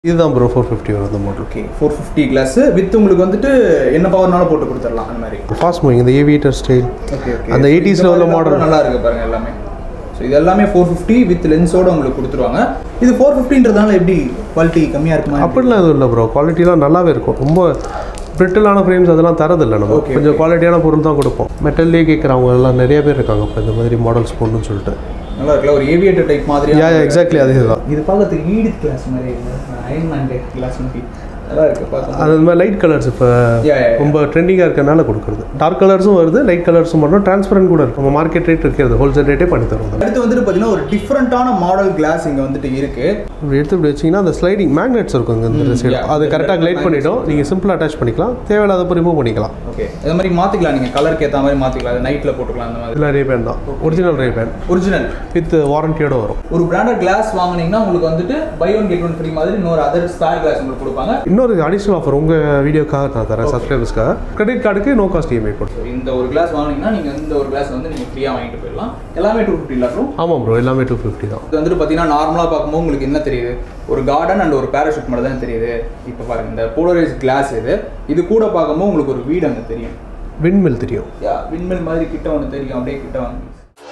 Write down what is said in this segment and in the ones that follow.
இதுதான் bro four fifty வரும் இந்த model okay four fifty glass with உங்களுக்கு வந்துட்டு என்ன பவர்னாலும் போட்டு கொடுத்துடலாம் அந்த மாதிரி ஃபாஸ்ட் மூவிங் இந்த ஏவியேட்டர் ஸ்டைல் ஓகே ஓகே அந்த 80s ல உள்ள model. நல்லா இருக்கு பாருங்க எல்லாமே ஸோ இது எல்லாமே ஃபோர் ஃபிஃப்டி வித் லென்ஸோட உங்களுக்கு கொடுத்துருவாங்க இது ஃபோர் ஃபிஃப்டின்றதுனால எப்படி குவாலிட்டி கம்மியாக இருக்குமா அப்படிலாம் எதுவும் இல்லை ப்ரோ குவாலிட்டிலாம் நல்லாவே இருக்கும் ரொம்ப பிரிட்டிலான ஃப்ரேம்ஸ் அதெல்லாம் தரதில்லை நம்ம Okay, கொஞ்சம் குவாலிட்டியான பொருள் தான் கொடுப்போம் மெட்டல்லே கேட்குறவங்க எல்லாம் நிறைய பேர் இருக்காங்க இப்போ இந்த மாதிரி மாடல்ஸ் போடணும்னு சொல்லிட்டு நல்லா இருக்குல்ல ஒரு ஏவியேட்டர் டைப் மாதிரி யா எக்ஸாக்ட்லி அதே தான் இது பார்க்கறதுக்கு ஈடித் கிளாஸ் மாதிரி இல்லை அயன்மேன் கிளாஸ் மாதிரி நல்லா இருக்கு பார்க்க அது இந்த மாதிரி லைட் கலர்ஸ் இப்போ Yeah, yeah, yeah. ரொம்ப ட்ரெண்டிங்காக இருக்கறனால கொடுக்குறது டார்க் கலர்ஸும் வருது லைட் கலர்ஸும் பண்ணோம் டிரான்ஸ்பரண்ட் கூட இருக்கும் நம்ம மார்க்கெட் ரேட் இருக்கிறது ஹோல்சேல் ரேட்டே பண்ணி தருவோம் அடுத்து வந்துட்டு பார்த்தீங்கன்னா ஒரு டிஃப்ரெண்ட்டான மாடல் கிளாஸ் இங்கே வந்துட்டு இருக்கு இப்படி எடுத்து இப்படி வச்சிங்கன்னா அந்த ஸ்லைடிங் மேக்னெட்ஸ் இருக்கும் இங்க இந்த சைடு yeah. அது கரெக்டாக கிளைட் பண்ணிட்டோம் நீங்கள் சிம்பிளாக அட்டாச் பண்ணிக்கலாம் தேவையில்லாதப்போ ரிமூவ் பண்ணிக்கலாம் ஓகே இது மாதிரி மாற்றிக்கலாம் நீங்கள் கலருக்கு ஏற்ற மாதிரி மாற்றிக்கலாம் அது நைட்டில் போட்டுக்கலாம் அந்த மாதிரி இதெல்லாம் ரேபேன் தான் ஒரிஜினல் ரேபேன் ஒரிஜினல் வித் வாரண்டியோட வரும் ஒரு பிராண்டட் கிளாஸ் வாங்குனீங்கன்னா உங்களுக்கு வந்துட்டு buy one get one free மாதிரி இன்னொரு அதர் ஸ்பேர் கிளாஸ் உங்களுக்கு கொடுப்பாங்க இன்னொரு அடிஷ்னல் ஆஃபர் உங்கள் வீடியோக்காக நான் தரேன் சப்ஸ்கிரைபர்ஸ்க்காக கிரெடிட் கார்டுக்கு நோ காஸ்ட் இஎம்ஐ போட்டு இந்த ஒரு கிளாஸ் வாங்குனீங்கன்னா நீங்கள் இந்த ஒரு கிளாஸ் வந்து நீங்கள் ஃப்ரீயாக வாங்கிட்டு போயிடலாம் எல்லாமே டூ ஃபிஃப்டி லாக்கும் ஆமாம் ப்ரோ எல்லாமே டூ ஃபிஃப்டி தான் இது வந்துட்டு பார்த்தீங்கன்னா நார்மலாக பார்க்கும்போது உங்களுக்கு என்ன தெரியுது ஒரு கார்டன் அண்ட் ஒரு பேராஷூட் மட்டும் தான் தெரியுது இப்போ பாருங்க இந்த போலரைஸ் கிளாஸ் இது இது கூட பார்க்கும்போது உங்களுக்கு ஒரு வீடு அங்கே தெரியும் விண்மில் தெரியும் யா விண்மில் மாதிரி கிட்ட ஒன்று தெரியும் அப்படியே கிட்ட வாங்க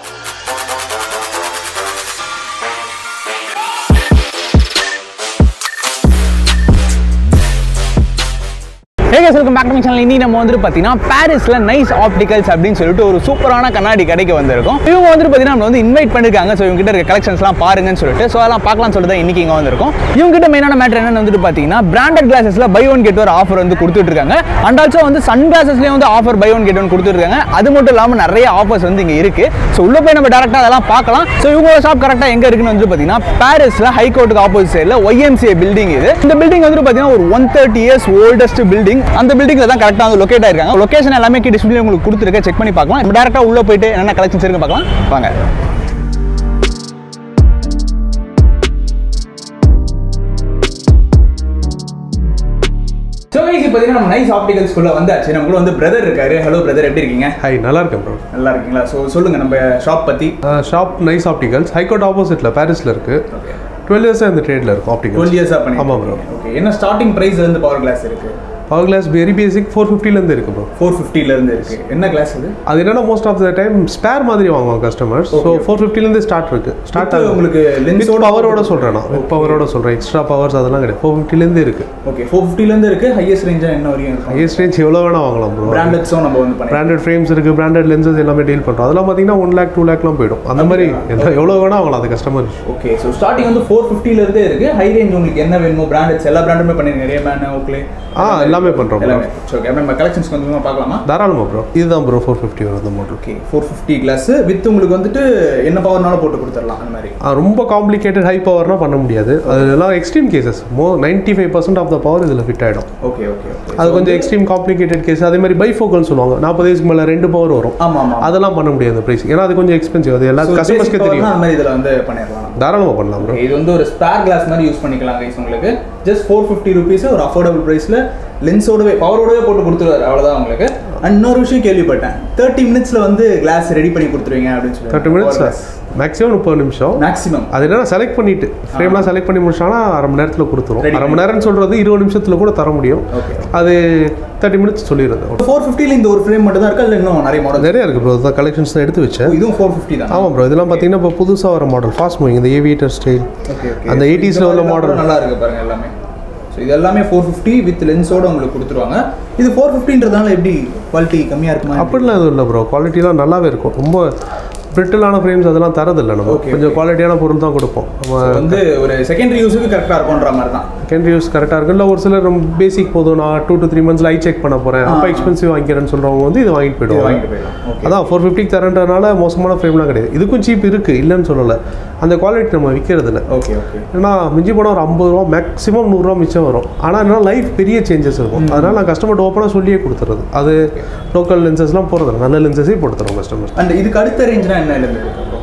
hey guys welcome back to channel இன்னி நம்ம வந்துட்டு பார்த்தீங்கன்னா பாரிஸில் நைஸ் ஆப்டிகல்ஸ் அப்படின்னு சொல்லிட்டு ஒரு சூப்பரான கண்ணாடி கடைக்கு வந்திருக்கோம் இவங்க வந்துட்டு பார்த்தீங்கன்னா நம்ம வந்து இன்வைட் பண்ணிருக்காங்க ஸோ இவங்க கிட்ட இருக்க கலெக்ஷன்ஸ்லாம் பாருங்கன்னு சொல்லிட்டு ஸோ அதெல்லாம் பார்க்கலாம்னு சொல்லிட்டு தான் இன்னைக்கு இங்கே வந்திருக்கோம் இவங்க கிட்ட மெயினான மேட்டர் என்னன்னு வந்துட்டு பார்த்தீங்கன்னா பிராண்டட் கிளாஸஸ்ல பை ஒன் கெட் ஒரு ஆஃபர் வந்து கொடுத்துட்டு இருக்காங்க அண்ட் ஆல்சோ வந்து சன் கிளாஸஸ்லேயும் வந்து offer buy one get one கொடுத்துருக்காங்க அது மட்டும் இல்லாமல் நிறைய ஆஃபர்ஸ் வந்து இங்கே இருக்கு ஸோ உள்ள போய் நம்ம டேரக்டாக அதெல்லாம் பார்க்கலாம் ஸோ இவங்களோட ஷாப் கரெக்டாக எங்கே இருக்குன்னு வந்து பார்த்தீங்கன்னா பாரிஸில் ஹைகோர்ட்டுக்கு ஆப்போசிட் சைடில் ஒய்எம்சிஏ பில்டிங் இது இந்த பில்டிங் வந்து பார்த்தீங்கன்னா ஒரு one thirty years oldest building அந்த பில்டிங்ல தான் கரெக்டாக வந்து லொக்கேட் ஆயிருக்காங்க லொகேஷன் எல்லாமே டிஸ்பிளே உங்களுக்கு கொடுத்துருக்கேன் செக் பண்ணி பார்க்கலாம் நம்ம டேரக்டாக உள்ள போயிட்டு என்னென்ன கலெக்ஷன்ஸ் இருக்கு பார்க்கலாம் வாங்க ஸோ இப்போ பார்த்தீங்கன்னா நம்ம நைஸ் ஆப்டிகல்ஸ்குள்ளே வந்தாச்சு நம்ம கூட வந்து பிரதர் இருக்காரு ஹலோ பிரதர் எப்படி இருக்கீங்க ஹாய் நல்லா இருக்கேன் ப்ரோ நல்லா இருக்கீங்களா ஸோ சொல்லுங்க நம்ம ஷாப் பற்றி ஷாப் நைஸ் ஆப்டிகல்ஸ் ஹைகோர்ட் ஆப்போசிட்டில் பாரிஸில் இருக்குது ஓகே டுவெல் இயர்ஸாக இந்த ட்ரேடில் இருக்கும் டுவெல் ஆப்டிகல்ஸ் இயர்ஸாக பண்ணி ஆமாம் ப்ரோ ஓகே என்ன ஸ்டார்டிங் ப்ரைஸ் வந்து பவர் கிளாஸ் இருக்கு power glass very basic four ஃபிஃப்டிலேருந்து இருக்குது ப்ரோ ஃபோர் ஃபிஃப்டிலேருந்து இருக்கு என்ன கிளாஸ் இது அது என்னன்னா most of the time spare மாதிரி வாங்குவாங்க கஸ்டமர்ஸ் ஸோ Okay. ஃபோர் ஃபிஃப்டிலேருந்து ஸ்டார்ட் இருக்கு ஸ்டார்ட் With ஆகும் உங்களுக்கு lens ஓட பவரோட சொல்கிறேன் நான் வித் பவரோட சொல்கிறேன் எக்ஸ்ட்ரா பவர்ஸ் அதெல்லாம் கிடையாது ஃபோர் ஃபிஃப்டிலேருந்து இருக்கு ஓகே ஃபோர் ஃபிஃப்டிலேருந்து இருக்கு ஹையஸ்ட் ரேஞ்சாக என்ன வரையும் இருக்கும் ஹையஸ்ட் ரேஞ்ச் எவ்வளோ வேணால் வாங்கலாம் ப்ரோ பிராண்டட்ஸும் நம்ம வந்து பண்ணி பிராண்டட் ஃப்ரேம்ஸ் இருக்குது பிராண்டட் லென்சஸ் எல்லாமே டீல் பண்ணுறோம் அதெல்லாம் பார்த்தீங்கன்னா ஒன் லேக் டூ லேக்லாம் போயிடும் அந்த மாதிரி எந்த எவ்வளோ வேணால் வாங்கலாம் அது கஸ்டமர் ஓகே ஸோ ஸ்டார்டிங் வந்து ஃபோர் ஃபிஃப்டிலேருந்தே இருக்கு ஹை ரேஞ்ச் உங்களுக்கு என்ன வேணுமோ பிராண்டட்ஸ் எல்லா பிராண்டுமே பண்ணிருங்க ரேமேன் ஓக்லே ஆ எல்லாமே பண்ணுறோம் ப்ரோ எல்லாமே ஓகே நம்ம கலெக்ஷன்ஸ் கொஞ்சமாக பார்க்கலாமா தாராளமாக ப்ரோ இதுதான் ப்ரோ ஃபோர் ஃபிஃப்டி வரும் அந்த model okay four fifty glass with உங்களுக்கு வந்துட்டு என்ன பவர்னாலும் போட்டு கொடுத்துடலாம் அந்த மாதிரி ஆ, ரொம்ப காம்ப்ளிகேட்டட் ஹை பவர்னா பண்ண முடியாது அதெல்லாம் extreme cases more ninety five percent of the power இதில் ஃபிட் ஆகிடும் ஓகே ஓகே ஓகே அது கொஞ்சம் எக்ஸ்ட்ரீம் காம்ப்ளிகேட்டட் கேஸ் அதே மாதிரி பைஃபோக்கல்னு சொல்லுவாங்க நாற்பது வயசுக்கு மேலே ரெண்டு பவர் வரும் ஆமாம் ஆமாம் அதெல்லாம் பண்ண முடியாது அந்த ப்ரைஸ் ஏன்னா அது கொஞ்சம் எக்ஸ்பென்சிவ் அது எல்லா கஸ்டமர்ஸ்க்கு தெரியும் அந்த மாதிரி இதில் வந்து பண்ணிடலாம் தாராளமாக பண்ணலாம் ப்ரோ Okay, இது வந்து ஒரு ஸ்பேர் கிளாஸ் மாதிரி யூஸ் பண்ணிக்கலாம் கைஸ் உங்களுக்கு ஜஸ்ட் ஃபோர் ஃபிஃப்டி ருபீஸ் ஒரு அஃபோர்டபுள் ப்ரைஸில் லென்ஸோடவே பவரோடவே போட்டு கொடுத்துருவாரு அவ்வளோதான் உங்களுக்கு அண்ட் இன்னொரு விஷயம் கேள்விப்பட்டேன் தேர்ட்டி மினிட்ஸில் வந்து கிளாஸ் ரெடி பண்ணி கொடுத்துருவீங்க அப்படின்னு சொல்லி தேர்ட்டி மினிட்ஸ் மேக்ஸிமம் முப்பது நிமிஷம் மேக்ஸிமம் அது என்னன்னா செலக்ட் பண்ணிட்டு ஃப்ரேம்லாம் செலக்ட் பண்ணி முடிச்சாங்கன்னா அரை மணி நேரத்தில் கொடுத்துரும் Ready அரை மணி நேரம்னு சொல்கிறது இருபது நிமிஷத்தில் கூட தர முடியும் ஓகே அது தேர்ட்டி மினிட்ஸ் சொல்லிடுறது ஃபோர் ஃபிஃப்டியில் இந்த ஒரு ஃப்ரேம் மட்டும் தான் இருக்கா இல்லை இன்னும் நிறைய மாடல் நிறைய இருக்குது ப்ரோ தான் கலெக்ஷன்ஸ் தான் எடுத்து வச்சேன் இதுவும் ஃபோர் ஃபிஃப்டி தான் ஆமாம் ப்ரோ இதெல்லாம் பார்த்தீங்கன்னா இப்போ புதுசாக வர மாடல் ஃபாஸ்ட் மூவிங் இந்த ஏவியேட்டர் ஸ்டைல் ஓகே ஓகே அந்த 80s ல உள்ள model. நல்லா இருக்கு பாருங்க எல்லாமே ஸோ இது எல்லாமே ஃபோர் ஃபிஃப்டி வித் லென்ஸோட உங்களுக்கு கொடுத்துருவாங்க இது ஃபோர் ஃபிஃப்டின்றதுனால எப்படி குவாலிட்டி கம்மியாக இருக்குமா அப்படிலாம் எதுவும் இல்லை ப்ரோ குவாலிட்டிலாம் நல்லாவே இருக்கும் ரொம்ப பிரிட்டிலான ஃப்ரேம்ஸ் அதெல்லாம் தரதில்லை நம்ம Okay, கொஞ்சம் குவாலிட்டியான பொருள் தான் கொடுப்போம் நம்ம So வந்து ஒரு செகண்டரி யூஸுக்கு கரெக்டாக இருக்கும்ன்ற மாதிரி தான் செகண்டரி யூஸ் கரெக்டாக இருக்கும் இல்லை ஒரு சிலர் ரொம்ப பேசிக் போதும் நான் டூ டு த்ரீ மந்த்ஸில் ஐ செக் பண்ண போகிறேன் அப்போ எக்ஸ்பென்சிவ் வாங்கிக்கிறேன்னு சொல்கிறவங்க வந்து இது வாங்கிட்டு இது போயிடுவாங்க வாங்கிட்டு போயிடலாம் ஓகே அதான் ஃபோர் ஃபிஃப்டிக்கு தரேன்றனால மோசமான ஃப்ரேம்லாம் கிடையாது இதுக்கும் சீப் இருக்குது இல்லைன்னு சொல்லலை அந்த குவாலிட்டி நம்ம விற்கிறது இல்லை ஓகே ஓகே ஏன்னா மிஞ்சி போனால் ஒரு ஐம்பது ரூபா மேக்ஸிமம் நூறுரூவா மிச்சம் வரும் ஆனால் என்ன லைஃப் பெரிய சேஞ்சஸ் இருக்கும் அதனால் நான் கஸ்டமர்ட்ட ஓப்பனாக சொல்லியே கொடுத்துறது அது லோக்கல் லென்சஸ்லாம் போகிறதில்ல நல்ல லென்சஸே போட்டு தரோம் கஸ்டமர் அண்ட் இதுக்கு அடுத்த ரேஞ்ச்னா என்ன இருந்து இருக்கு bro?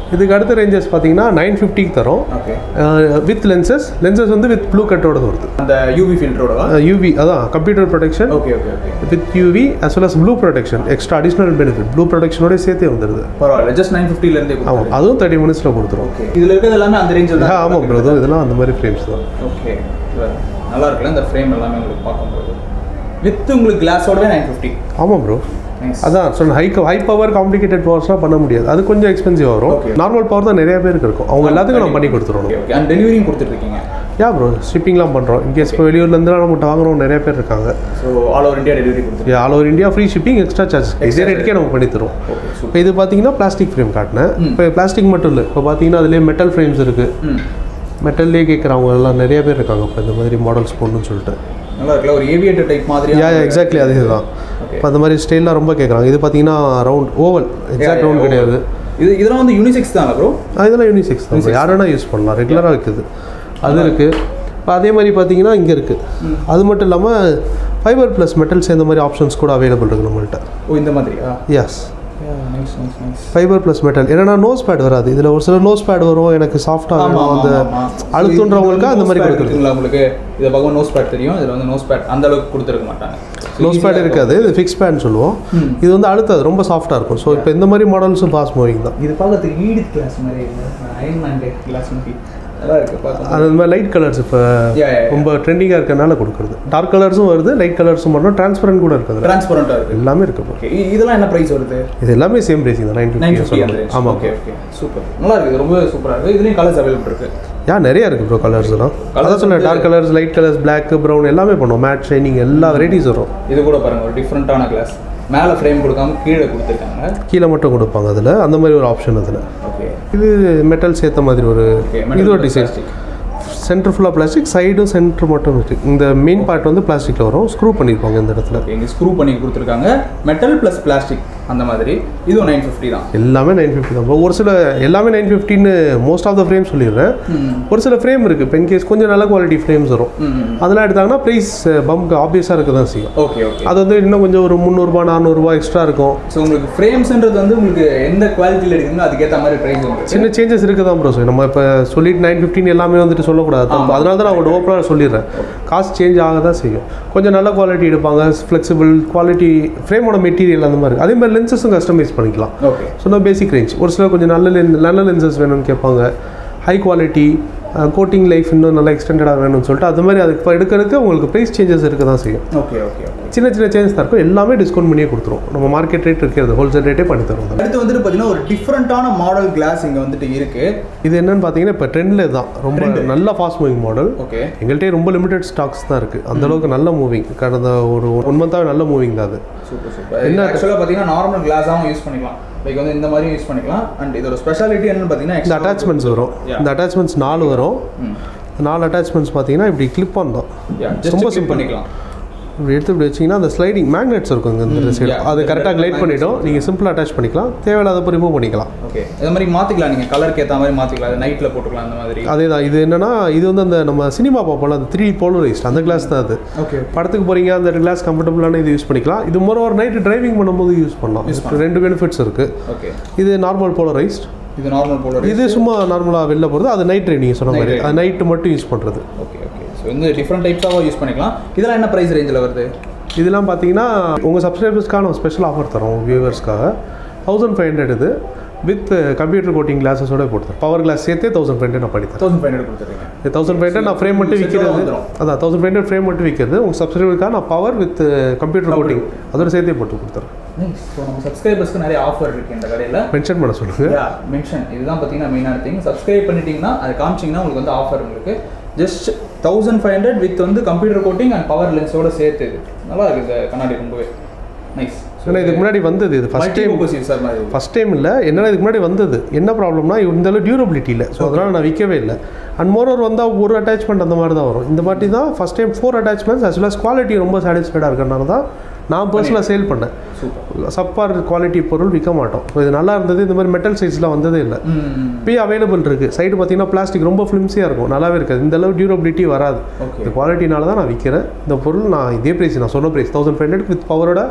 இதுக்கு அடுத்த ரேஞ்சஸ் பார்த்தீங்கன்னா நைன் ஃபிஃப்டிக்கு தரோம் ஓகே வித் லென்சஸ் லென்சஸ் வந்து வித் ப்ளூ கட்டோட வருது அந்த யூவி ஃபில்டரோடவா யூவி அதான் computer protection okay okay okay with UV as well as blue protection extra additional benefit blue ப்ரொடெக்ஷனோட சேர்த்தே வந்துடுது பரவாயில்ல ஜஸ்ட் நைன் ஃபிஃப்டிலேருந்தே ஆமாம் அதுவும் தேர்ட்டி மினிட்ஸில் கொடுத்துரும் ஓகே இதில் இருக்கிறது எல்லாமே அந்த ரேஞ்சில் தான் ஆமாம் ப்ரோ இதெல்லாம் அந்த மாதிரி ஃப்ரேம்ஸ் தான் ஓகே நல்லா இருக்குல்ல இந்த ஃப்ரேம் எல்லாமே உங்களுக்கு பார்க்கும்போது வித் உங்களுக்கு கிளாஸோடவே நைன் ஃபிஃப்டி ஆமாம் ப்ரோ நைஸ் அதான் சொன்ன ஹை ஹை பவர் காம்ப்ளிகேட்டட் பவர்ஸ்லாம் பண்ண முடியாது அது கொஞ்சம் எக்ஸ்பென்சிவ் வரும் Okay. நார்மல் பவர் தான் நிறைய பேருக்கு இருக்கும் அவங்க எல்லாத்துக்கும் நம்ம பண்ணி கொடுத்துருவோம் ஓகே ஓகே அண்ட் டெலிவரியும் கொடுத்துட்ருக்கீங்க யா ப்ரோ ஷிப்பிங்லாம் பண்ணுறோம் இன்கேஸ் இப்போ வெளியூர்லேருந்துலாம் நம்மகிட்ட வாங்குறவங்க நிறைய பேர் இருக்காங்க so all over India delivery கொடுத்துருக்கீங்க all over India free shipping extra charge இதே ரேட்டுக்கே நம்ம பண்ணி தருவோம் ஓகே சூப்பர் இப்போ இது பார்த்தீங்கன்னா பிளாஸ்டிக் ஃப்ரேம் காட்டினேன் இப்போ பிளாஸ்டிக் மட்டும் இல்லை இப்போ பார்த்தீங்கன்னா அதுலேயே மெட்டல் ஃப்ரேம்ஸ் இருக்குது ம் மெட்டல்லே கேட்குறவங்க எல்லாம் நிறைய பேர் இருக்காங்க இப்போ இந்த மாதிரி மாடல்ஸ் போடணும்னு சொல்லிட்டு நல்லா இருக்குல்ல ஒரு ஏவியேட்டர் டைப் மாதிரியா யா எக்ஸாக்ட்லி அதே தான் Okay. இப்போ அந்த மாதிரி ஸ்டைல்லாம் ரொம்ப கேட்குறாங்க இது பார்த்தீங்கன்னா ரவுண்ட் ஓவல் எக்ஸாக்ட் ரவுண்ட் கிடையாது இது இதெல்லாம் வந்து யூனிசெக்ஸ் தான் ப்ரோ ஆ, இதெல்லாம் யூனிசெக்ஸ் தான் யார் வேணால் யூஸ் பண்ணலாம் ரெகுலராக இருக்குது அது இருக்குது இப்போ அதே மாதிரி பார்த்தீங்கன்னா இங்கே இருக்குது அது மட்டும் இல்லாமல் ஃபைபர் ப்ளஸ் மெட்டல் சேர்ந்த மாதிரி ஆப்ஷன்ஸ் கூட அவைலபிள் இருக்குது நம்மள்ட்ட ஓ இந்த மாதிரியா yes nice nice nice fibre plus metal ஏன்னா நோஸ் பேட் வராது இதில் ஒரு சில நோஸ் பேட் வரும் எனக்கு சாஃப்டாக ஆமா வேணும் அந்த ஆமா அழுத்துன்றவங்களுக்கு அந்த மாதிரி கொடுக்குறது கொடுக்குறீங்களா உங்களுக்கு இதை பார்க்கும் நோஸ் பேட் தெரியும் இதில் வந்து நோஸ் பேட் அந்த அளவுக்கு கொடுத்துருக்க மாட்டாங்க So, நோஸ் easy-ஆ பேட் இருக்கும். இருக்காது இது ஃபிக்ஸ் பேட்னு சொல்லுவோம் ம். இது வந்து அழுத்தாது ரொம்ப சாஃப்டாக இருக்கும் ஸோ இப்போ இந்த மாதிரி மாடல்ஸும் ஃபாஸ்ட் மூவிங் தான் இது பார்க்கறதுக்கு ஈடித் கிளாஸ் மாதிரி இல்லை அயன் மேன் கிளாஸ் மாதிரி நல்லா இருக்கு பார்க்க அது இந்த மாதிரி லைட் கலர்ஸ் இப்போ Yeah, yeah, yeah. ரொம்ப ட்ரெண்டிங்காக இருக்கறனால கொடுக்குறது டார்க் கலர்ஸும் வருது லைட் கலர்ஸும் பண்ணோம் டிரான்ஸ்பரண்ட் கூட இருக்குது டிரான்ஸ்பரண்டாக இருக்கு எல்லாமே இருக்குது ஓகே இதெல்லாம் என்ன ப்ரைஸ் வருது இது எல்லாமே சேம் ரேசிங் தான் நைன் நைன் ஃபிஃப்டி ஃபிஃப்டி ஆமாம் ஓகே ஓகே சூப்பர் நல்லா இருக்குது ரொம்ப சூப்பராக இருக்குது இதுலேயும் கலர்ஸ் அவைலபிள் இருக்கு யா நிறைய இருக்குது ப்ரோ கலர்ஸ்லாம் Colours அதான் சொன்னேன் வந்து- dark colours light colours black brown எல்லாமே பண்ணுவோம் மேட் ஷைனிங் எல்லா வெரைட்டிஸ் வரும் இது கூட பாருங்க ஒரு டிஃப்ரெண்ட்டான கிளாஸ் மேலே ஃப்ரேம் கொடுக்காம கீழே கொடுத்துருக்காங்க கீழே மட்டும் கொடுப்பாங்க அதில் அந்த மாதிரி ஒரு ஆப்ஷன் அதில் ஓகே இது மெட்டல் சேர்த்த மாதிரி ஒரு ஓகே இது ஒரு டிசைன் சென்டர் ஃபுல்லாக பிளாஸ்டிக் சைடும் சென்டர் மட்டும் plastic. இந்த மெயின் பார்ட் வந்து பிளாஸ்டிக்கில் வரும் ஸ்க்ரூ பண்ணியிருப்பாங்க இந்த இடத்துல ஓகே இங்கே ஸ்க்ரூ பண்ணி கொடுத்துருக்காங்க மெட்டல் ப்ளஸ் பிளாஸ்டிக் அந்த மாதிரி இதுவும் நைன் ஃபிஃப்டி தான் எல்லாமே நைன் ஃபிஃப்டி தான் bro. ஒரு சில எல்லாமே நைன் ஃபிஃப்டின்னு மோஸ்ட் ஆஃப் த ஃப்ரேம் சொல்லிடுறேன் ம் ஒரு சில ஃப்ரேம் இருக்குது இப்போ இன்கேஸ் கொஞ்சம் நல்ல குவாலிட்டி ஃப்ரேம்ஸ் வரும் ம் அதெல்லாம் எடுத்தாங்கன்னா ப்ரைஸ் பம்ப் ஆப்வியஸாக இருக்க தான் செய்யும் ஓகே ஓகே அது வந்து இன்னும் கொஞ்சம் ஒரு முந்நூறுபா நானூறுபா எக்ஸ்ட்ரா இருக்கும் ஸோ உங்களுக்கு ஃப்ரேம்ஸ்ன்றது வந்து உங்களுக்கு எந்த குவாலிட்டியில் எடுக்கணுமோ அதுக்கேற்ற மாதிரி ப்ரைஸ் உங்களுக்கு சின்ன சேஞ்சஸ் இருக்க தான் ப்ரோ நம்ம இப்போ சொல்லிட்டு நைன் ஃபிஃப்டின் எல்லாமே வந்துட்டு சொல்லக்கூடாது தப்பு. அதனால தான் நான் உங்கள்ட்ட ஓப்பனாக சொல்லிடுறேன் காசு சேஞ்ச் ஆக தான் செய்யும் கொஞ்சம் நல்ல குவாலிட்டி எடுப்பாங்க ஃப்ளெக்சிபிள் குவாலிட்டி ஃப்ரேமோட மெட்டீரியல் அந்த மாதிரி அதே மாதிரி லென்சஸும் கஸ்டமைஸ் பண்ணிக்கலாம் ஓகே சொன்னால் பேசிக் ரேஞ்ச் ஒரு சிலர் கொஞ்சம் நல்ல லென் நல்ல லென்சஸ் வேணும்னு கேட்பாங்க ஹை குவாலிட்டி கோட்டிங் லைஃப் இன்னும் நல்லா எக்ஸ்டெண்டடாக வேணும்னு சொல்லிட்டு அது மாதிரி அதுக்கு எடுக்க எடுக்க உங்களுக்கு ப்ரைஸ் சேஞ்சஸ் இருக்க தான் செய்யும் ஓகே ஓகே ஓகே சின்ன சின்ன சேஞ்சஸ் தான் இருக்கும் எல்லாமே டிஸ்கவுண்ட் பண்ணியே கொடுத்துரும் நம்ம மார்க்கெட் ரேட் இருக்கிறது ஹோல்சேல் ரேட்டே பண்ணி தருவோம் அதில். அடுத்து வந்துட்டு பார்த்தீங்கன்னா ஒரு டிஃப்ரெண்ட்டான மாடல் கிளாஸ் இங்கே வந்துட்டு இருக்கு இது என்னன்னு பார்த்தீங்கன்னா இப்போ ட்ரெண்டில் தான் ரொம்ப நல்ல ஃபாஸ்ட் மூவிங் மாடல் ஓகே எங்கள்கிட்ட ரொம்ப லிமிடெட் ஸ்டாக்ஸ் தான் இருக்குது அந்த அளவுக்கு நல்ல மூவிங் கடந்த ஒரு ஒன் மந்த்தாக நல்ல மூவிங் தான் அது சூப்பர் சூப்பர் என்ன ஆக்சுவலாக பார்த்தீங்கன்னா நார்மல் கிளாஸாகவும் யூஸ் பண்ணிக்கலாம் லைக் வந்து இந்த மாதிரியும் யூஸ் பண்ணிக்கலாம் அண்ட் இதோட ஸ்பெஷாலிட்டி என்னன்னு பார்த்தீங்கன்னா இந்த extra- அட்டாச்மெண்ட்ஸ் வரும் Yeah. இந்த அட்டாச்மெண்ட்ஸ் நாலு வரும் ம் நாலு அட்டாச்மெண்ட்ஸ் பார்த்தீங்கன்னா இப்படி கிளிப் ஆன் தான் யா ஜஸ்ட் ரொம்ப சிம்பிள் simple. பண்ணிக்கலாம் இப்படி எடுத்து இப்படி வச்சிங்கன்னா அந்த ஸ்லைடிங் மேக்னெட்ஸ் இருக்கும் இங்க இந்த சைடு yeah. அது கரெக்டாக இந்த கிளைட் பண்ணிட்டோம் நீங்கள் சிம்பிளாக அட்டாச் பண்ணிக்கலாம் தேவையில்லாதப்போ ரிமூவ் பண்ணிக்கலாம் ஓகே இது மாதிரி மாற்றிக்கலாம் நீங்கள் கலருக்கு ஏற்ற மாதிரி மாற்றிக்கலாம் அது நைட்டில் போட்டுக்கலாம் அந்த மாதிரி அதே தான் இது என்னன்னா இது வந்து அந்த நம்ம சினிமா பார்ப்போம்ல அந்த த்ரீ போலரைஸ்ட் அந்த கிளாஸ் தான் அது ஓகே படத்துக்கு போகிறீங்க அந்த கிளாஸ் கம்ஃபர்டபுளான இது யூஸ் பண்ணிக்கலாம் இது மொர ஒரு நைட்டு டிரைவிங் பண்ணும்போது யூஸ் பண்ணலாம் இதுக்கு ரெண்டு பெனிஃபிட்ஸ் இருக்குது ஓகே இது நார்மல் போலரைஸ்ட் இது நார்மல் போலர் இது சும்மா நார்மலாக வெளில போகிறது அது நைட் ட்ரைவ் நீங்கள் சொன்ன Night மாதிரி drive. அது நைட்டு மட்டும் யூஸ் பண்ணுறது ஓகே ஓகே ஸோ வந்து டிஃப்ரெண்ட் டைப்ஸாக யூஸ் பண்ணிக்கலாம் இதெல்லாம் என்ன ப்ரைஸ் ரேஞ்சில் வருது இதெல்லாம் பார்த்தீங்கன்னா உங்கள் சப்ஸ்கிரைபர்ஸ்க்கான ஒரு ஸ்பெஷல் ஆஃபர் தரோம் வியூவர்ஸ்க்காக தௌசண்ட் ஃபைவ் ஹண்ட்ரட் இது வித் கம்ப்யூட்டர் கோட்டிங் கிளாஸஸோட போட்டு பவர் கிளாஸ் சேர்த்தே தௌசண்ட் ஃபைவ் ஹண்ட்ரட் நான் பண்ணி தரேன் தௌசண்ட் ஃபைவ் ஹண்ட்ரட் கொடுத்துருங்க தௌசண்ட் ஃபைவ் ஹண்ட்ரட் நான் ஃப்ரேம் மட்டும் Set ஓட விற்கிறது வந்துரும். அதான் தௌசண்ட் ஃபைவ் ஹண்ட்ரட் ஃப்ரேம் மட்டும் விற்கிறது உங்கள் சப்ஸ்கிரைபருக்காக நான் பவர் வித் கம்ப்யூட்டர் கோட்டிங் அதோட சேர்த்தே போட்டு கொடுத்துறேன் ஸோ நம்ம சப்ஸ்கிரைபர்ஸ்க்கு நிறைய ஆஃபர் இருக்குது இந்த கடையில் மென்ஷன் பண்ண சொல்லுங்கள் யா மென்ஷன் இதுதான் பார்த்தீங்கன்னா மெயினான திங் சப்ஸ்கிரைப் பண்ணிட்டீங்கன்னா அது காமிச்சிங்கன்னா உங்களுக்கு வந்து ஆஃபர் உங்களுக்கு just thousand five hundred with வந்து கம்ப்யூட்டர் கோட்டிங் அண்ட் பவர் லென்ஸோட சேர்த்து இது நல்லா இருக்குது இந்த கண்ணாடி ரொம்பவே நைஸ் ஏன்னா இதுக்கு முன்னாடி வந்தது இது ஃபஸ்ட் டைம் யூஸர் மாதிரி ஃபஸ்ட் டைம் இல்லை என்னன்னா இதுக்கு முன்னாடி வந்தது என்ன ப்ராப்ளம்னா இந்த அளவு டியூரபிலிட்டி இல்லை ஸோ அதனால் நான் விற்கவே இல்லை அண்ட் மோரோவர் வந்தால் ஒரு அட்டாச்மெண்ட் அந்த மாதிரி தான் வரும் இந்த வாட்டி தான் first time four attachments as well as quality ரொம்ப சாட்டிஸ்ஃபைடாக இருக்கிறனால தான் நான் பர்சனலாக சேல் பண்ணேன் சூப்பர் சப்பார் குவாலிட்டி பொருள் விற்க மாட்டோம் ஸோ இது நல்லா இருந்தது இந்த மாதிரி மெட்டல் சைஸ்லாம் வந்ததே இல்லை ம் இப்போயே அவைலபிள் இருக்குது சைடு பார்த்தீங்கன்னா பிளாஸ்டிக் ரொம்ப ஃபிலிம்ஸியாக இருக்கும் நல்லாவே இருக்காது இந்த அளவு டியூரபிலிட்டி வராது ஓகே இந்த குவாலிட்டினால தான் நான் விற்கிறேன் இந்த பொருள் நான் இதே ப்ரைஸ் நான் சொன்ன price thousand five hundred with பவரோட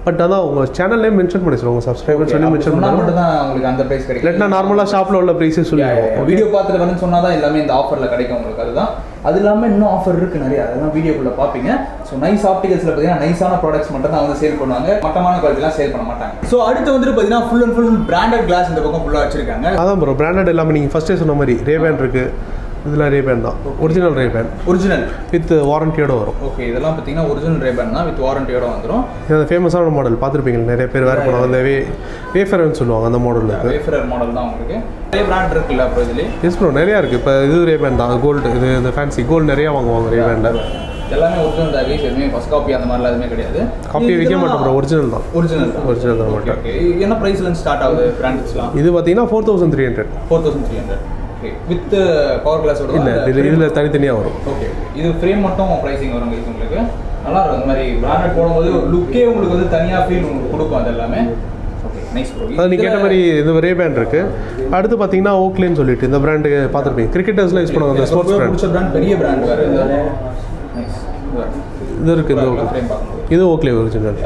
பட் அதான் உங்கள் சேனல்லே மென்ஷன் பண்ணி சொல்லுவாங்க சப்ஸ்கிரைபர் சொல்லி மென்ஷன் சொன்னா பண்ணுவாங்க மட்டும் தான் உங்களுக்கு அந்த பிரைஸ் கிடைக்கும் இல்லாட்டினா நார்மலாக ஷாப்பில் உள்ள ப்ரைஸே சொல்லிடுவோம் வீடியோ பார்த்துட்டு வந்து சொன்னா தான் எல்லாமே இந்த ஆஃபர்ல கிடைக்கும் உங்களுக்கு அதுதான் அது இல்லாமல் இன்னும் ஆஃபர் இருக்கு நிறைய அதெல்லாம் வீடியோக்குள்ள பார்ப்பீங்க ஸோ நைஸ் ஆப்டிகல்ஸ்ல பார்த்தீங்கன்னா நைஸான ப்ராடக்ட்ஸ் மட்டும் தான் வந்து சேல் பண்ணுவாங்க மட்டமான குவாலிட்டிலாம் சேல் பண்ண மாட்டாங்க ஸோ அடுத்து வந்துட்டு பார்த்தீங்கன்னா full and full branded glass இந்த பக்கம் ஃபுல்லாக வச்சிருக்காங்க அதான் ப்ரோ பிராண்டட் எல்லாமே நீங்கள் ஃபஸ்ட்டே சொன்ன மாதிரி ரேபேன் இருக்குது இதெல்லாம் ரேபேன் தான் ஒரிஜினல் ரேபேன் ஒரிஜினல் வித் வாரண்டியோட வரும் ஓகே இதெல்லாம் பார்த்தீங்கன்னா ஒரிஜினல் ரேபன் தான் வித் வாரண்டியோட வந்துடும் இது அந்த ஃபேமஸான மாடல் பார்த்துருப்பீங்க நிறைய பேர் வேறு பண்ணுவாங்க அந்த வே வேஃபர்னு சொல்லுவாங்க அந்த மாடல் இருக்குது வேஃபரர் மாடல் தான் உங்களுக்கு நிறைய பிராண்ட் இருக்குல்ல அப்புறம் இதுலேயே எஸ் ப்ரோ நிறையா இருக்குது இப்போ இது ரேபேன் தான் கோல்டு இது இந்த ஃபேன்சி கோல்டு நிறையா வாங்குவாங்க ரேபேனில் எல்லாமே ஒரிஜினல் தான் வேஸ் எதுவுமே ஃபர்ஸ்ட் காப்பி அந்த மாதிரிலாம் எதுவுமே கிடையாது காப்பி விற்க மாட்டோம் ப்ரோ ஒரிஜினல் தான் ஒரிஜினல் தான் ஒரிஜினல் தான் ஓகே மாட்டோம் ஓகே என்ன ப்ரைஸ்லேருந்து ஸ்டார்ட் ஆகுது பிராண்டட்ஸ்லாம் இது பார்த்தீங்கன்னா four thousand three hundred four thousand three hundred okay with power கிளாஸோட இல்லை இதில் இதில் தனித்தனியாக வரும் ஓகே இது ஃப்ரேம் மட்டும் ப்ரைசிங் வரும் guys உங்களுக்கு நல்லா இருக்கும் அந்த மாதிரி பிராண்டட் போடும்போது லுக்கே உங்களுக்கு வந்து தனியாக ஃபீல் உங்களுக்கு கொடுக்கும் அது எல்லாமே ஓகே நைஸ் ப்ரோ அதான் நீங்கள் கேட்ட மாதிரி இது ரேபேன் இருக்குது அடுத்து பார்த்தீங்கன்னா ஓக்லேன்னு சொல்லிட்டு இந்த பிராண்டு பார்த்துருப்பீங்க கிரிக்கெட்டர்ஸ்லாம் யூஸ் பண்ணுவாங்க அந்த ஸ்போர்ட்ஸ் பிராண்ட் பிடிச்ச பிராண்ட் பெரிய பிராண்ட் வேறு இது நைஸ் இது இருக்குது இந்த ஓகே ஃப்ரேம் பார்க்கும்போது இது ஓக்லே ஒரிஜினல்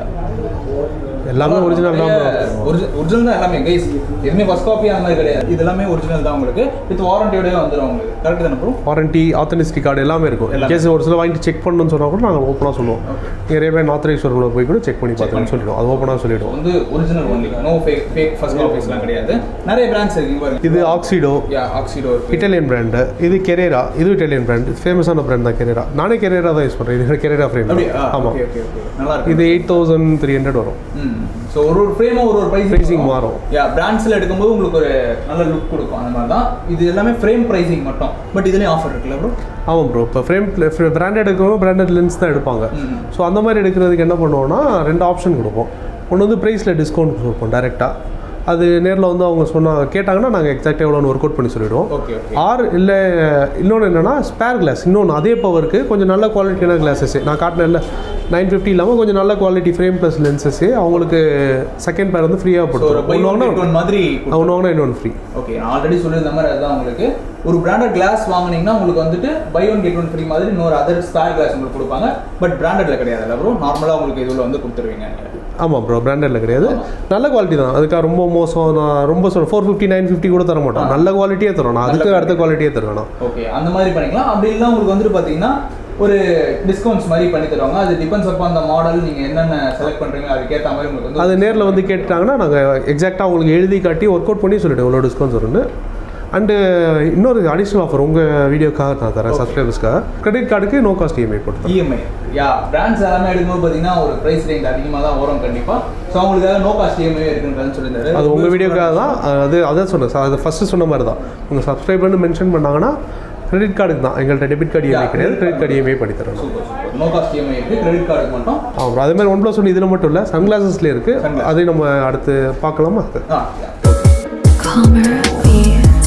எல்லாமே ஒரிஜினல் தான் bro. ஒரிஜினல் தான் எல்லாமே கைஸ் எதுவுமே ஃபர்ஸ்ட் காப்பி அந்த மாதிரி கிடையாது இது எல்லாமே ஒரிஜினல் தான் உங்களுக்கு வித் வாரண்டியோடய வந்துடும் உங்களுக்கு கரெக்ட் தானே ப்ரோ வாரண்டி ஆத்தென்டிசிட்டி கார்டு எல்லாமே இருக்கும் எல்லாமே. கேஸ் ஒரு சில வாங்கிட்டு செக் பண்ணணும்னு சொன்னால் கூட நாங்கள் ஓப்பனாக சொல்லுவோம் நீங்கள் ரேபேன் ஆத்தரைஸ்வர்களை போய் கூட செக் பண்ணி பார்த்துன்னு சொல்லிடுவோம் அது ஓப்பனாக சொல்லிடுவோம் வந்து original only no fake fake first காப்பீஸ்லாம் கிடையாது நிறைய பிராண்ட்ஸ் இருக்கு இங்க பாருங்க இது ஆக்சிடோ யா ஆக்சிடோ இருக்கு இட்டாலியன் பிராண்டு இது கெரேரா இது இட்டாலியன் பிராண்ட் ஃபேமஸான பிராண்ட் தான் கெரேரா நானே கெரேரா தான் யூஸ் பண்ணுறேன் இது கெரேரா ஃப்ரேம் அப்படியா ஆமாம் ஓகே ஓகே ஓகே நல்லா இருக்கு இது எயிட் தௌசண்ட் த்ரீ ஹண்ட்ரட் வரும் ம் ஸோ ஒரு ஒரு ஃப்ரேமும் ஒரு ஒரு ப்ரைஸ் Pricing மாறும். யா பிராண்ட்ஸில் எடுக்கும்போது உங்களுக்கு ஒரு நல்ல லுக் கொடுக்கும் அந்த மாதிரி தான் இது எல்லாமே ஃப்ரேம் ப்ரைசிங் மட்டும் பட் இதுலேயும் ஆஃபர் இருக்குல்ல ப்ரோ ஆமாம் ப்ரோ இப்போ ஃப்ரேம் பிராண்டட் எடுக்கிறவங்க பிராண்டட் லென்ஸ் தான் எடுப்பாங்க ம். ஸோ அந்த மாதிரி எடுக்கிறதுக்கு என்ன பண்ணுவோம்னா ரெண்டு ஆப்ஷன் கொடுப்போம் ஒன்று வந்து ப்ரைஸில் டிஸ்கவுண்ட் கொடுப்போம் டேரெக்டாக அது நேரில் வந்து அவங்க சொன்னா கேட்டாங்கன்னா நாங்கள் எக்ஸாக்டாக எவ்வளோன்னு ஒர்க் அவுட் பண்ணி சொல்லிடுவோம் ஓகே ஓகே ஆர் இல்லை இன்னொன்று என்னென்னா ஸ்பேர் கிளாஸ் இன்னொன்று அதே பவருக்கு கொஞ்சம் நல்ல குவாலிட்டியான கிளாஸஸ் நான் காட்டினேன்ல நைன் ஃபிஃப்டி இல்லாமல் கொஞ்சம் நல்ல குவாலிட்டி ஃப்ரேம் ப்ளஸ் லென்சஸ்ஸு அவங்களுக்கு செகண்ட் பேர் வந்து ஃப்ரீயாக ஸோ ஒரு போட்டு பை ஒன்று ஒன் வாங்கினா மாதிரி ஒன்று வாங்கினா இன்னொன்று ஃப்ரீ ஓகே நான் ஆல்ரெடி சொல்லியிருந்த மாதிரி அதுதான் உங்களுக்கு ஒரு பிராண்டட் கிளாஸ் வாங்குனீங்கன்னா உங்களுக்கு வந்துட்டு buy one get one free மாதிரி இன்னொரு அதர் ஸ்பேர் கிளாஸ் உங்களுக்கு கொடுப்பாங்க பட் பிராண்டட்ல கிடையாது ப்ரோ நார்மலாக உங்களுக்கு இதில் வந்து கொடுத்துருவீங்க நீங்க. ஆமாம் ப்ரோ பிராண்டடில் கிடையாது நல்ல குவாலிட்டி தான் அதுக்காக ரொம்ப மோசம் நான் ரொம்ப சொல்ல ஃபோர் ஃபிஃப்டி நைன் ஃபிஃப்டி கூட தர மாட்டோம் நல்ல குவாலிட்டியே தரோம் நான் அதுக்கு அடுத்த குவாலிட்டியே தருவேன் ஓகே அந்த மாதிரி பண்ணிக்கலாம் அப்படி இல்லை உங்களுக்கு வந்துட்டு பார்த்தீங்கன்னா ஒரு டிஸ்கவுண்ட்ஸ் மாதிரி பண்ணி தருவாங்க அது டிபெண்ட்ஸ் அப்போ அந்த மாடல் நீங்கள் என்னென்ன செலக்ட் பண்ணுறீங்க அதுக்கேற்ற மாதிரி உங்களுக்கு வந்து அது நேரில் வந்து கேட்டுட்டாங்கன்னா நாங்கள் எக்ஸாக்டாக உங்களுக்கு எழுதி காட்டி ஒர்க் அவுட் பண்ணி சொல்லிவிடுவோம் இவ்வளோ டிஸ்கவுண்ட்ஸ் வரும்னு அண்டு இன்னொரு அடிஷ்னல் ஆஃபர் உங்கள் வீடியோக்காக நான் தரேன் சப்ஸ்கிரைபர்ஸ்க்காக கிரெடிட் கார்டுக்கு நோ காஸ்ட் இஎம்ஐ போட்டு இஎம்ஐ யா பிராண்ட்ஸ் எல்லாமே எடுக்கும்போது பார்த்தீங்கன்னா ஒரு ப்ரைஸ் ரேஞ்ச் அதிகமாக தான் வரும் கண்டிப்பாக ஸோ அவங்களுக்காக நோ காஸ்ட் இஎம்ஐ இருக்குன்றதுன்னு சொல்லியிருந்தாரு அது உங்கள் வீடியோக்காக தான் அது அதான் சொன்னேன் அது ஃபஸ்ட்டு சொன்ன மாதிரி தான் உங்கள் சப்ஸ்கிரைபர்னு மென்ஷன் பண்ணாங்கன்னா கிரெடிட் கார்டுக்கு தான் எங்கள்கிட்ட டெபிட் கார்டு இஎம்ஐ கிடையாது கிரெடிட் கார்டு இஎம்ஐ பண்ணி தரணும் super super no cost EMI இருக்குது கிரெடிட் கார்டுக்கு மட்டும் ஆமாம் அதே மாதிரி ஒன் ப்ளஸ் ஒன் இதில் மட்டும் இல்லை சன்கிளாசஸ்லேயே இருக்குது Sunglasses. அதையும் நம்ம அடுத்து பார்க்கலாமா அது ஆ yeah. Calmer beats.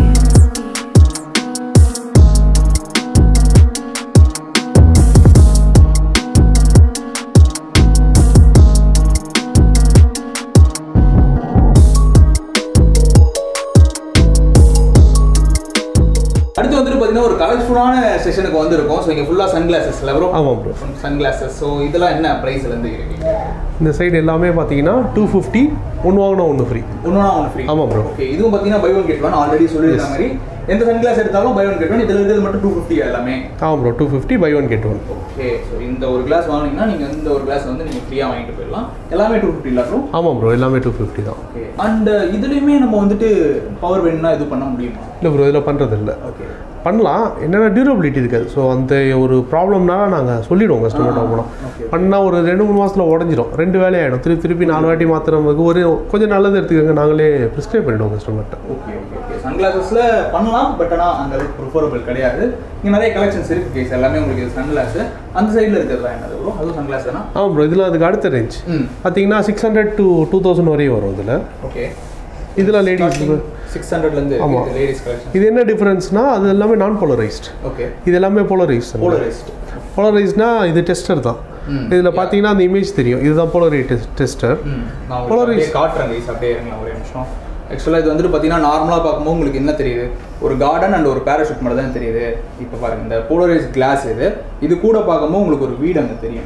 அடுத்து வந்துட்டு பார்த்தீங்கன்னா ஒரு கலர்ஃபுல்லான செஷனுக்கு வந்திருக்கோம் ஸோ இங்கே ஃபுல்லாக சன் கிளாஸஸ்ல ப்ரோ ஆமாம் ப்ரோ சன் கிளாஸஸ் ஸோ இதெல்லாம் என்ன ப்ரைஸ்லேருந்து இருக்கீங்க இந்த சைடு எல்லாமே பார்த்தீங்கன்னா டூ ஃபிஃப்டி ஒன்று வாங்கினா ஒன்று ஃப்ரீ ஒன்றுனா ஒன்று ஃப்ரீ ஆமாம் ப்ரோ ஓகே இதுவும் பார்த்தீங்கன்னா buy one get one already சொல்லியிருந்த மாதிரி எந்த சன் கிளாஸ் எடுத்தாலும் பை ஒன் கெட் ஒன் இதில் இருக்கிறது மட்டும் டூ ஃபிஃப்டி எல்லாமே ஆமாம் bro two fifty buy one get one okay so இந்த ஒரு கிளாஸ் வாங்கினீங்கன்னா நீங்கள் இந்த ஒரு கிளாஸ் வந்து நீங்கள் ஃப்ரீயாக வாங்கிட்டு போயிடலாம் எல்லாமே டூ ஃபிஃப்டி இல்லை ப்ரோ ஆமாம் ப்ரோ எல்லாமே டூ ஃபிஃப்டி தான் ஓகே அண்ட் இதுலேயுமே நம்ம வந்துட்டு பவர் வேணும்னா இது பண்ண முடியுமா இல்லை ப்ரோ இதில் பண்ணுறது இல்லை ஓகே பண்ணலாம் என்னென்னா டியூரபிலிட்டி இருக்காது ஸோ அந்த ஒரு ப்ராப்ளம்னால நாங்கள் சொல்லிடுவோம் கஸ்டமர்கிட்ட போனால் okay. பண்ணால் ஒரு ரெண்டு மூணு மாதத்தில் உடஞ்சிரும் ரெண்டு வேலையாயிடும் திருப்பி திருப்பி நாலு வாட்டி மாத்திரமுக்கு ஒரு கொஞ்சம் நல்லது எடுத்துக்கோங்க நாங்களே ப்ரிஸ்கிரைப் பண்ணிவிடுவோம் கஸ்டமர்கிட்ட ஓகே ஓகே ஓகே சன் கிளாஸஸில் பண்ணலாம் பட் ஆனால் அந்த அளவுக்கு ப்ரிஃபரபிள் கிடையாது இங்கே நிறைய கலெக்ஷன்ஸ் இருக்கு கேஸ் எல்லாமே உங்களுக்கு சன் கிளாஸ் அந்த சைடில் இருக்கிறதுலாம் என்னது ப்ரோ அதுவும் சன் கிளாஸ் தானா ஆமாம் ப்ரோ இதில் அதுக்கு அடுத்த ரேஞ்ச் ம் பார்த்தீங்கன்னா six hundred to two thousand வரையும் வரும் இதில் ஓகே இதில் லேடிஸ் சிக்ஸ் ஹண்ட்ரட்லேருந்து ஆமா. லேடிஸ் கலெக்ஷன் இது என்ன டிஃப்ரென்ஸ்னா அது எல்லாமே நான் போலரைஸ்ட் ஓகே இது எல்லாமே போலரைஸ்ட் போலரைஸ்ட் போலரைஸ்னா இது டெஸ்டர் தான் ம். இதில் பார்த்தீங்கன்னா அந்த இமேஜ் தெரியும் இதுதான் போலரை டெஸ்டர் ம் நான் Polaroid. உங்களுக்கு அப்படியே காட்டுறேன் guys அப்படியே இருங்க ஒரே நிமிஷம் ஆக்சுவலாக இது வந்துட்டு பார்த்தீங்கன்னா நார்மலாக பார்க்கும்போது உங்களுக்கு என்ன தெரியுது ஒரு கார்டன் அண்ட் ஒரு பேராஷூட் மட்டும் தான் தெரியுது இப்போ பாருங்க இந்த போலரைஸ் கிளாஸ் இது இது கூட பார்க்கும்போது உங்களுக்கு ஒரு வீடு அங்கே தெரியும்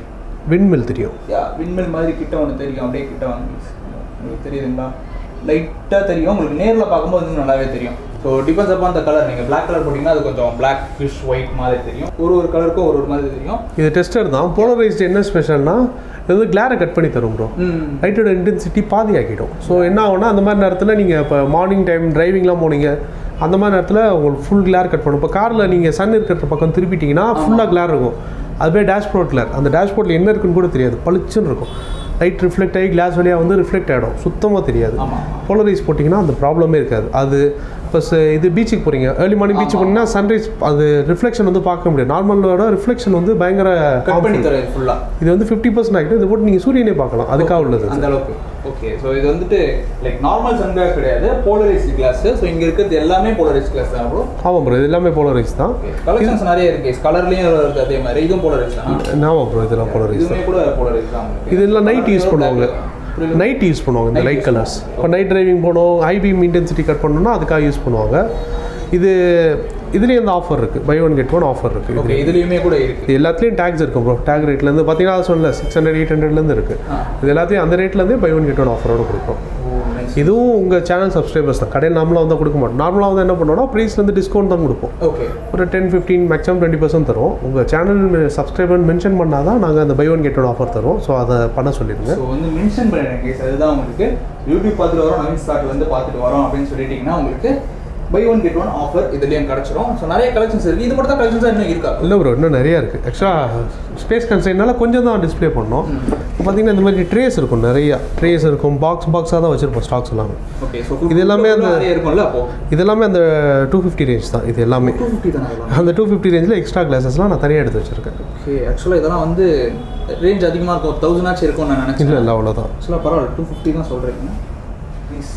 விண்மில் தெரியும் யா விண்மில் மாதிரி கிட்ட ஒன்று தெரியும் அப்படியே கிட்ட வாங்க உங்களுக்கு தெரியுதுங்களா லைட்டாக தெரியும் உங்களுக்கு நேரில் பார்க்கும்போது இன்னும் நல்லாவே தெரியும் ஸோ டிபெண்ட்ஸ் அப்பான் அந்த கலர் நீங்கள் Black கலர் போட்டிங்கன்னா அது கொஞ்சம் Black ஃபிஷ் ஒயிட் மாதிரி தெரியும் ஒரு ஒரு கலருக்கும் ஒரு ஒரு மாதிரி தெரியும் இது டெஸ்டர் தான் போலரைஸ்டு என்ன ஸ்பெஷல்னா இது வந்து கிளாரை கட் பண்ணி தரும் ப்ரோ ம் லைட்டோட இன்டென்சிட்டி பாதி ஆக்கிடும் ஸோ என்ன ஆகும்னா அந்த மாதிரி நேரத்தில் நீங்கள் இப்போ மார்னிங் டைம் டிரைவிங்லாம் போனீங்க அந்த மாதிரி நேரத்தில் உங்களுக்கு ஃபுல் கிளார் கட் பண்ணும் இப்போ காரில் நீங்கள் சன் இருக்கிற பக்கம் திருப்பிட்டீங்கன்னா ஃபுல்லாக கிளார் இருக்கும் அதுவே டேஷ்போர்ட் கிளார் அந்த டேஷ்போர்ட்டில் என்ன இருக்குன்னு கூட தெரியாது பளிச்சுன்னு இருக்கும் லைட் ரிஃப்ளெக்ட் ஆகி கிளாஸ் வழியாக வந்து ரிஃப்ளெக்ட் ஆகிடும் சுத்தமாக தெரியாது ஆமா. போலரைஸ் போட்டிங்கன்னா அந்த ப்ராப்ளமே இருக்காது அது ப்ளஸ் இது பீச்சுக்கு போகிறீங்க ஏர்லி மார்னிங் பீச்சுக்கு போனீங்கன்னா சன்ரைஸ் அது ரிஃப்ளெக்ஷன் வந்து பார்க்க முடியாது நார்மலோட ரிஃப்ளெக்ஷன் வந்து பயங்கர கட் பண்ணி harmful. தரேன் ஃபுல்லாக இது வந்து ஃபிஃப்டி பர்சன்ட் ஆகிட்டு இது போட்டு நீங்கள் சூரியனே பார்க்கலாம் அதுக்காக உள்ளது அந்த அளவுக்கு ஓகே ஸோ இது வந்துட்டு லைக் நார்மல் சன் கிளாஸ் கிடையாது போலரைஸ்டு கிளாஸ் ஸோ இங்கே இருக்கிறது எல்லாமே போலரைஸ்ட் கிளாஸ் தான் ப்ரோ ஆமாம் ப்ரோ இது எல்லாமே போலரைஸ் தான் கலெக்ஷன்ஸ் நிறைய இருக்கு கலர்லயும் இருக்கு அதே மாதிரி இதுவும் போலரைஸ் தான் ஆமாம் ப்ரோ இதெல்லாம் போலரைஸ் இதுவுமே தான் கூட போலரைஸ் தான் உங்களுக்கு. இதெல்லாம் நைட் யூஸ் பண்ணுவாங்க புரியல? நைட் யூஸ் பண்ணுவாங்க இந்த Night லைட் use கலர்ஸ் பண்ணுவாங்க. இப்போ நைட் டிரைவிங் போனோம் ஹை பீம் இன்டென்சிட்டி கட் பண்ணணும்னா அதுக்காக யூஸ் பண்ணுவாங்க இது இதுலேயும் இந்த ஆஃபர் இருக்குது buy one get one offer இருக்குது ஓகே இதுலயுமே கூட இருக்கு இது எல்லாத்துலேயும் டேக்ஸ் இருக்கும் ப்ரோ டேக் ரேட்லேருந்து பார்த்தீங்கன்னா அதை சொல்லல சிக்ஸ் ஹண்ட்ரட் எயிட் ஹண்ட்ரட்லேருந்து இருக்குது ஆ. இது எல்லாத்தையும் அந்த ரேட்லேருந்தே பை ஒன் கெட் ஒன் ஆஃபரோட கொடுக்குறோம் இதுவும் உங்கள் சேனல் சப்ஸ்கிரைபர்ஸ் தான் கடையில் நார்மலாக வந்து கொடுக்க மாட்டோம் நார்மலாக வந்து என்ன பண்ணுவோம்னா ப்ரைஸ்லேருந்து டிஸ்கவுண்ட் தான் கொடுப்போம் ஓகே ஒரு ten fifteen maximum twenty percent தரும் உங்கள் சேனல் சப்ஸ்கிரைபர் மென்ஷன் பண்ணால் தான் நாங்கள் அந்த buy one get one offer தருவோம் ஸோ அதை பண்ண சொல்லிடுங்க ஸோ வந்து மென்ஷன் பண்ணிடுறேன் கேஸ் அதுதான் உங்களுக்கு யூடியூப் பார்த்துட்டு வரோம் நவீன் ஸ்டார்ட்ல இருந்து பார்த்துட்டு வரோம் அப்படின்னு சொல்லிட்டீங்கன்னா உங்களுக்கு buy one get one offer இதுலயும் கிடைச்சிரும் ஸோ நிறைய கலெக்ஷன்ஸ் இருக்கு இது மட்டும் தான் கலெக்ஷன்ஸ் இன்னும் இருக்கா இல்லை ப்ரோ இன்னும் நிறையா இருக்குது எக்ஸ்ட்ரா ஸ்பேஸ் கன்சைனால கொஞ்சம் தான் டிஸ்ப்ளே பண்ணோம் இப்போ பார்த்தீங்கன்னா இந்த மாதிரி ட்ரேஸ் இருக்கும் நிறையா ட்ரேஸ் இருக்கும் பாக்ஸ் பாக்ஸாக தான் வச்சுருப்போம் ஸ்டாக்ஸ் எல்லாமே ஓகே ஸோ இது எல்லாமே அந்த- நிறைய இருக்கும்ல அப்போ இது எல்லாமே அந்த டூ ஃபிஃப்டி ரேஞ்ச் தான் இது எல்லாமே டூ ஃபிஃப்டி தானே இதெல்லாம் அந்த டூ ஃபிஃப்டி ரேஞ்சில் எக்ஸ்ட்ரா கிளாஸஸ்லாம் நான் தனியாக எடுத்து வச்சுருக்கேன் ஓகே ஆக்சுவலாக இதெல்லாம் வந்து ரேஞ்ச் அதிகமாக இருக்கும் தௌசண்ட் ஆச்சு இருக்கும்னு நான் நினச்சேன் இல்லை இல்லை அவ்வளோதான் ஆக்சுவலாக பரவாயில்ல டூ ஃபிஃப்டி தான் சொல்கிறீங்க ப்ளீஸ்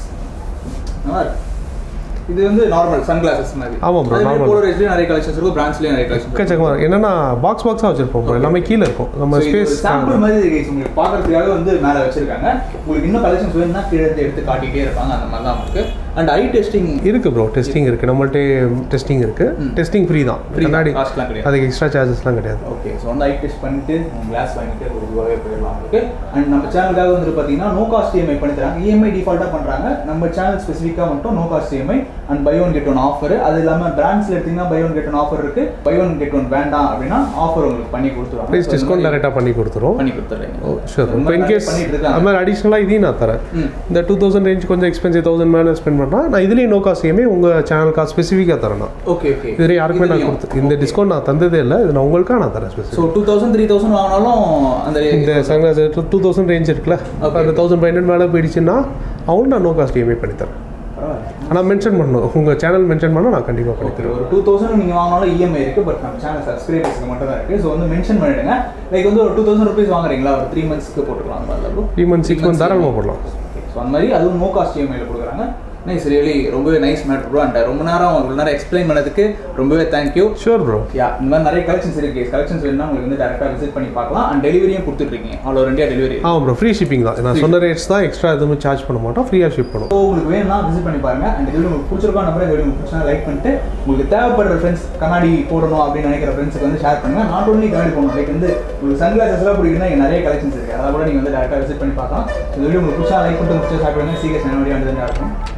நல்லா இருக்கு இது வந்து நார்மல் சன் கிளாஸஸ் மாதிரி ஆமா bro, normal. போலரைஸ்லேயும் நிறைய கலெக்ஷன்ஸ் இருக்கும் பிராண்ட்ஸ்லேயும் நிறைய கலெக்ஷன்ஸ் எக்கச்சக்கமாக இருக்கும். என்னன்னா பாக்ஸ் பாக்ஸாக வச்சுருப்போம் bro. எல்லாமே கீழே இருக்கும் நம்ம ஸ்பேஸ் சாம்பிள் மாதிரி இருக்கு guys. உங்களுக்கு பார்க்கறதுக்காக வந்து மேலே வச்சிருக்காங்க உங்களுக்கு இன்னும் கலெக்ஷன்ஸ் வேணும்னா கீழே இருந்து எடுத்து காட்டிட்டே இருப்பாங்க அந்த மாதிரி தான் உங்களுக்கு அண்ட் ஐ டெஸ்டிங் இருக்கு ப்ரோ டெஸ்டிங் இருக்கு நம்மள்ட்ட டெஸ்டிங் இருக்கு ம். டெஸ்டிங் ஃப்ரீ தான் Free தான், கண்ணாடி cost லாம் கிடையாது. அதுக்கு எக்ஸ்ட்ரா சார்ஜஸ்லாம் கிடையாது ஓகே ஸோ வந்து ஐ டெஸ்ட் பண்ணிட்டு கிளாஸ் வாங்கிட்டு ஒரு ரூபாவே போயிடலாம் உங்களுக்கு அண்ட் நம்ம சேனலுக்காக வந்து பார்த்தீங்கன்னா நோ காஸ்ட் இஎம்ஐ பண்ணி தராங்க இஎம்ஐ டிஃபால்ட்டாக பண்ணுறாங்க நம்ம சேனல் ஸ்பெசிஃபிக்காக மட்டும் no cost EMI and buy one get one offer அது இல்லாமல் பிராண்ட்ஸில் எடுத்தீங்கன்னா buy one get one offer இருக்கு பை ஒன் கெட் ஒன் வேண்டாம் அப்படின்னா ஆஃபர் உங்களுக்கு பண்ணி கொடுத்துருவாங்க ப்ரைஸ் So, இந்த டிஸ்கவுண்ட் மாதிரி டேரெக்டாக பண்ணி கொடுத்துரும் பண்ணி கொடுத்துட்றீங்க ஓ ஷூர் இந்த இப்போ மாதிரி இன்கேஸ் பண்ணிட்டு அது இருக்காங்க மாதிரி அடிஷ்னலாக இதையும் நான் தரேன் ம். இந்த டூ தௌசண்ட் ரேஞ்ச் கொஞ்சம் எக்ஸ்பென்சிவ் தௌசண்ட் மேலே ஸ்பெண்ட் பண்ணால் நான் இதுலேயும் நோ காஸ்ட் இஎம்ஐ உங்கள் சேனலுக்காக ஸ்பெசிஃபிக்காக தரேன் நான் ஓகே ஓகே இதுல யாருக்குமே நான் கொடுத்து இந்த டிஸ்கவுண்ட் நான் தந்ததே இல்லை இது நான் உங்களுக்காக நான் தரேன் so specific two thousand three thousand வாங்கினாலும் அந்த இந்த சங்காஸ் டூ தௌசண்ட் ரேஞ்ச் இருக்குல்ல Okay. அந்த தௌசண்ட் ஃபைவ் ஹண்ட்ரட் மேலே போயிடுச்சுன்னா அவங்களுக்கு நான் நோ காஸ்ட் இஎம்ஐ பண்ணி தரேன் பரவாயில்ல ஆனால் மென்ஷன் பண்ணணும் உங்கள் சேனல் மென்ஷன் பண்ணால் நான் கண்டிப்பாக பண்ணி ஓகே தருவேன் ஒரு டூ தௌசண்ட் நீங்கள் வாங்கினாலும் இஎம்ஐ இருக்குது பட் நம்ம சேனல் சப்ஸ்கிரைபர்ஸ்க்கு மட்டும் தான் இருக்குது ஸோ வந்து மென்ஷன் பண்ணிடுங்க லைக் வந்து ஒரு டூ தௌசண்ட் ருபீஸ் வாங்குறீங்களா ஒரு த்ரீ மந்த்ஸ்க்கு போட்டுக்கலாம் அந்த மாதிரி த்ரீ மந்த்ஸ் சிக்ஸ் மந்த் தாராளமாக போடலாம் ஸோ அந்த மாதிரி அதுவும் நோ காஸ்ட் இஎம்ஐயில் கொடுக்குறாங்க நைஸ் ரியலி ரொம்பவே நைஸ் மேட்ரு ப்ரோ அண்ட் ரொம்ப நேரம் இவ்வளோ நேரம் எக்ஸ்பிளைன் பண்ணதுக்கு ரொம்பவே தேங்க்யூ ஷூர் ப்ரோ யா இந்த மாதிரி நிறைய கலெக்ஷன்ஸ் இருக்கு கலெக்ஷன்ஸ் வேணும்னா உங்களுக்கு வந்து டேரெக்டாக விசிட் பண்ணி பார்க்கலாம் அண்ட் டெலிவரியும் கொடுத்துட்ருக்கீங்க ஆல் ஓவர் இந்தியா டெலிவரி ஆமாம் ப்ரோ ஃப்ரீ ஷிப்பிங் தான் நான் சொன்ன ரேட்ஸ் தான் எக்ஸ்ட்ரா எதுவுமே சார்ஜ் பண்ண மாட்டோம் ஃப்ரீயாக ஷிப் பண்ணுவோம் ஸோ உங்களுக்கு வேணும்னா விசிட் பண்ணி பாருங்க அண்ட் இது உங்களுக்கு பிடிச்சிருக்கோம் நம்பர் இந்த வீடியோ உங்களுக்கு பிடிச்சா லைக் பண்ணிட்டு உங்களுக்கு தேவைப்படுற ஃப்ரெண்ட்ஸ் கண்ணாடி போடணும் அப்படின்னு நினைக்கிற ஃப்ரெண்ட்ஸுக்கு வந்து ஷேர் பண்ணுங்க நாட் ஒன்லி கண்ணாடி போடணும் லைக் வந்து உங்களுக்கு சன் கிளாஸஸ்லாம் பிடிக்குன்னா இங்கே நிறைய கலெக்ஷன்ஸ் இருக்கு அதை கூட நீங்கள் வந்து டேரக்டாக விசிட் பண்ணி பார்க்கலாம் இந்த வீடியோ உங்களுக்கு பிடிச்சா லைக் பண்ணிட்டு முடிச்சு ஷேர் பண்ணுங்க சீக்கிரம் வீடியோ வந்து இருக்கும்